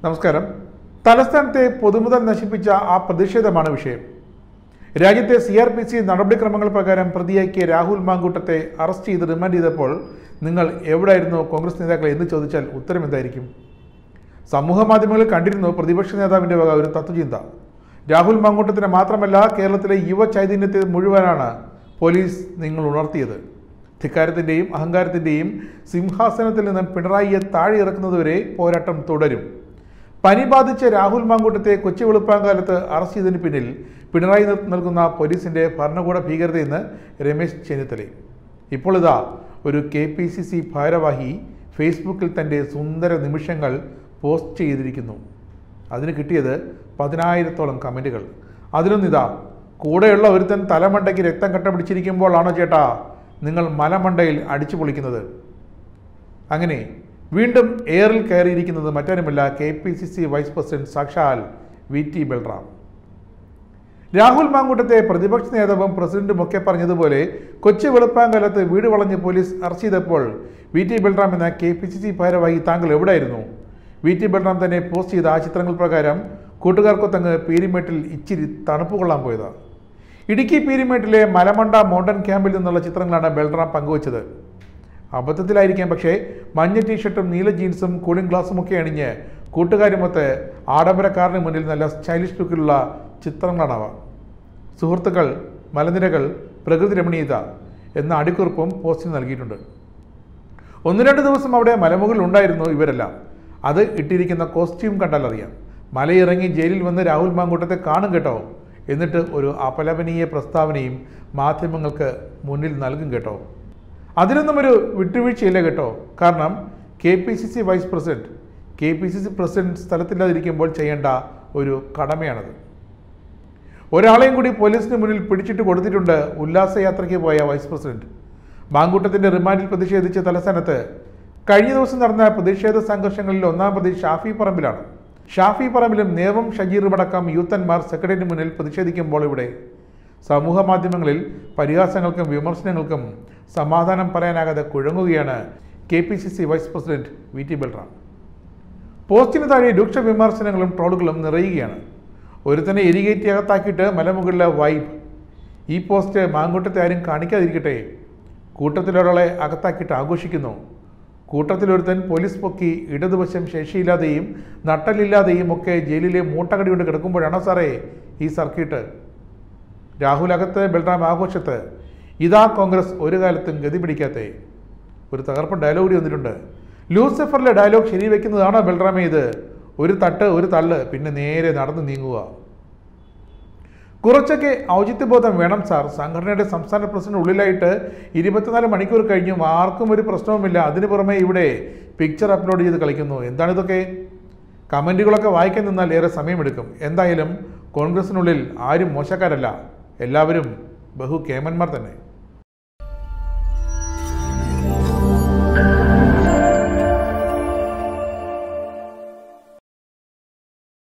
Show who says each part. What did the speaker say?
Speaker 1: നമസ്കാരം തലസ്ഥാനത്തെ പൊതുമുതൽ നശിപ്പിച്ച ആ പ്രതിഷേധമാണ് വിഷയം രാജ്യത്തെ സി ആർ പി സി നടപടിക്രമങ്ങൾ പ്രകാരം പ്രതിയാക്കിയ രാഹുൽ മാങ്കൂട്ടത്തെ അറസ്റ്റ് ചെയ്ത് റിമാൻഡ് ചെയ്തപ്പോൾ നിങ്ങൾ എവിടെയായിരുന്നു കോൺഗ്രസ് നേതാക്കളെ എന്ന് ചോദിച്ചാൽ ഉത്തരം എന്തായിരിക്കും സമൂഹ മാധ്യമങ്ങളിൽ കണ്ടിരുന്നു പ്രതിപക്ഷ നേതാവിൻ്റെ വക ഒരു തത്വചിന്ത രാഹുൽ മാങ്കൂട്ടത്തിന് മാത്രമല്ല കേരളത്തിലെ യുവ ചൈതന്യത്തെ മുഴുവനാണ് പോലീസ് നിങ്ങൾ ഉണർത്തിയത് ധിക്കാരത്തിൻ്റെയും അഹങ്കാരത്തിൻ്റെയും സിംഹാസനത്തിൽ നിന്നും പിണറായിയെ താഴെ ഇറക്കുന്നതുവരെ പോരാട്ടം തുടരും പനി ബാധിച്ച രാഹുൽ മാങ്കൂട്ടത്തെ കൊച്ചി വെളുപ്പാങ്കാലത്ത് അറസ്റ്റ് ചെയ്തതിന് പിന്നിൽ പിണറായി നൽ- നൽകുന്ന പോലീസിന്റെ ഭരണകൂട ഭീകരതയെന്ന് രമേശ് ചെന്നിത്തലയും ഇപ്പോൾ ഇതാ ഒരു കെ പി സി സി ഭാരവാഹി ഫേസ്ബുക്കിൽ തൻ്റെ സുന്ദര നിമിഷങ്ങൾ പോസ്റ്റ് ചെയ്തിരിക്കുന്നു അതിന് കിട്ടിയത് പതിനായിരത്തോളം കമൻറ്റുകൾ അതിലൊന്നിതാ കൂടെയുള്ള ഒരുത്തൻ തലമണ്ടയ്ക്ക് രക്തം കട്ട പിടിച്ചിരിക്കുമ്പോഴാണോ ചേട്ടാ നിങ്ങൾ മലമണ്ടയിൽ അടിച്ചു പൊളിക്കുന്നത് അങ്ങനെ വീണ്ടും എയറിൽ കയറിയിരിക്കുന്നത് മറ്റാരുമല്ല K P C C vice president സാക്ഷാൽ വി ടി ബൽറാം രാഹുൽ മാങ്കൂട്ടത്തെ പ്രതിപക്ഷ നേതാവും പ്രസിഡന്റും ഒക്കെ പറഞ്ഞതുപോലെ കൊച്ചി വെളുപ്പാങ്കാലത്ത് വീട് വളഞ്ഞ് പോലീസ് അറസ്റ്റ് ചെയ്തപ്പോൾ വി ടി ബൽറാം എന്ന കെ പി സി സി ഭാരവാഹി താങ്കൾ എവിടെയായിരുന്നു വി ടി ബൽറാം തന്നെ പോസ്റ്റ് ചെയ്ത ആ ചിത്രങ്ങൾ പ്രകാരം കൂട്ടുകാർക്കൊത്തങ്ങ് പീരിമേട്ടിൽ ഇച്ചിരി തണുപ്പ് കൊള്ളാൻ പോയതാണ് ഇടുക്കി പീരിമേട്ടിലെ മലമണ്ട മൗണ്ടൻ ക്യാമ്പിൽ നിന്നുള്ള ചിത്രങ്ങളാണ് ബൽറാം പങ്കുവച്ചത് അബദ്ധത്തിലായിരിക്കാം പക്ഷേ മഞ്ഞ ടീഷർട്ടും നീല ജീൻസും കൂളിംഗ് ഗ്ലാസും ഒക്കെ അണിഞ്ഞ് കൂട്ടുകാരുമൊത്ത് ആഡംബര കാറിന് മുന്നിൽ നല്ല സ്റ്റൈലിഷ് ലുക്കിലുള്ള ചിത്രങ്ങളാണവ സുഹൃത്തുക്കൾ മലനിരകൾ പ്രകൃതി രമണീയത എന്ന അടിക്കുറിപ്പും പോസ്റ്റിൽ നൽകിയിട്ടുണ്ട് ഒന്ന് രണ്ട് ദിവസം അവിടെ മലമുകളിൽ ഉണ്ടായിരുന്നു ഇവരെല്ലാം അത് ഇട്ടിരിക്കുന്ന കോസ്റ്റ്യൂം കണ്ടാൽ അറിയാം മലയിറങ്ങി ജയിലിൽ വന്ന് രാഹുൽ മാങ്കൂട്ടത്തെ കാണും കേട്ടോ എന്നിട്ട് ഒരു അപലപനീയ പ്രസ്താവനയും മാധ്യമങ്ങൾക്ക് മുന്നിൽ നൽകും കേട്ടോ അതിനൊന്നും ഒരു വിട്ടുവീഴ്ചയില്ല കേട്ടോ കാരണം K P C C vice president K P C C president സ്ഥലത്തില്ലാതിരിക്കുമ്പോൾ ചെയ്യേണ്ട ഒരു കടമയാണത് ഒരാളെയും കൂടി പോലീസിന് മുന്നിൽ പിടിച്ചിട്ട് കൊടുത്തിട്ടുണ്ട് ഉല്ലാസയാത്രയ്ക്ക് പോയ വൈസ് പ്രസിഡന്റ് മാങ്കൂട്ടത്തിന്റെ റിമാൻഡിൽ പ്രതിഷേധിച്ച തലസ്ഥാനത്ത് കഴിഞ്ഞ ദിവസം നടന്ന പ്രതിഷേധ സംഘർഷങ്ങളിൽ ഒന്നാം പ്രതി ഷാഫി പറമ്പിലാണ് ഷാഫി പറമ്പിലും നേമം ഷജീറുമടക്കം യൂത്തന്മാർ സെക്രട്ടറിന് മുന്നിൽ പ്രതിഷേധിക്കുമ്പോൾ ഇവിടെ സമൂഹ മാധ്യമങ്ങളിൽ പരിഹാസങ്ങൾക്കും വിമർശനങ്ങൾക്കും സമാധാനം പറയാനാകാതെ കുഴങ്ങുകയാണ് K P C C vice president V T Balram പോസ്റ്റിന് താഴെ രൂക്ഷ വിമർശനങ്ങളും ട്രോളുകളും നിറയുകയാണ് ഒരുത്തനെ എരികേറ്റി അകത്താക്കിയിട്ട് മലമുകളിലെ വൈബ് ഈ പോസ്റ്റ് മാങ്കൂട്ടത്തെ ആരും കാണിക്കാതിരിക്കട്ടെ കൂട്ടത്തിലൊരാളെ അകത്താക്കിയിട്ട് ആഘോഷിക്കുന്നു കൂട്ടത്തിലൊരുത്തൻ പോലീസ് പൊക്കി ഇടതുവശം ശേഷിയില്ലാതെയും നട്ടലില്ലാതെയും ഒക്കെ ജയിലിലെ മൂട്ടകടി കൊണ്ട് കിടക്കുമ്പോഴാണോ സാറേ ഈ സർക്കിട്ട് രാഹുൽ അകത്ത് ബൽറാം ആഘോഷത്ത് ഇതാ കോൺഗ്രസ് ഒരു കാലത്തും ഗതി പിടിക്കാത്തേ ഒരു തകർപ്പൻ ഡയലോഗ് കൂടി വന്നിട്ടുണ്ട് ലൂസിഫറിലെ ഡയലോഗ് ശരിവെക്കുന്നതാണോ ബൽറാമേ ഇത് ഒരു തട്ട് ഒരു തള്ള് പിന്നെ നേരെ നടന്നു നീങ്ങുക കുറച്ചൊക്കെ ഔചിത്യബോധം വേണം സാർ സംഘടനയുടെ സംസ്ഥാന പ്രസിഡന്റ് ഉള്ളിലായിട്ട് ഇരുപത്തിനാല് മണിക്കൂർ കഴിഞ്ഞും ആർക്കും ഒരു പ്രശ്നവുമില്ല അതിനു പുറമെ ഇവിടെ പിക്ചർ അപ്ലോഡ് ചെയ്ത് കളിക്കുന്നു എന്താണിതൊക്കെ കമൻറ്റുകളൊക്കെ വായിക്കാൻ നിന്നാൽ ഏറെ സമയമെടുക്കും എന്തായാലും കോൺഗ്രസിനുള്ളിൽ ആരും മോശക്കാരല്ല എല്ലാവരും ബഹു കേമന്മാർ തന്നെ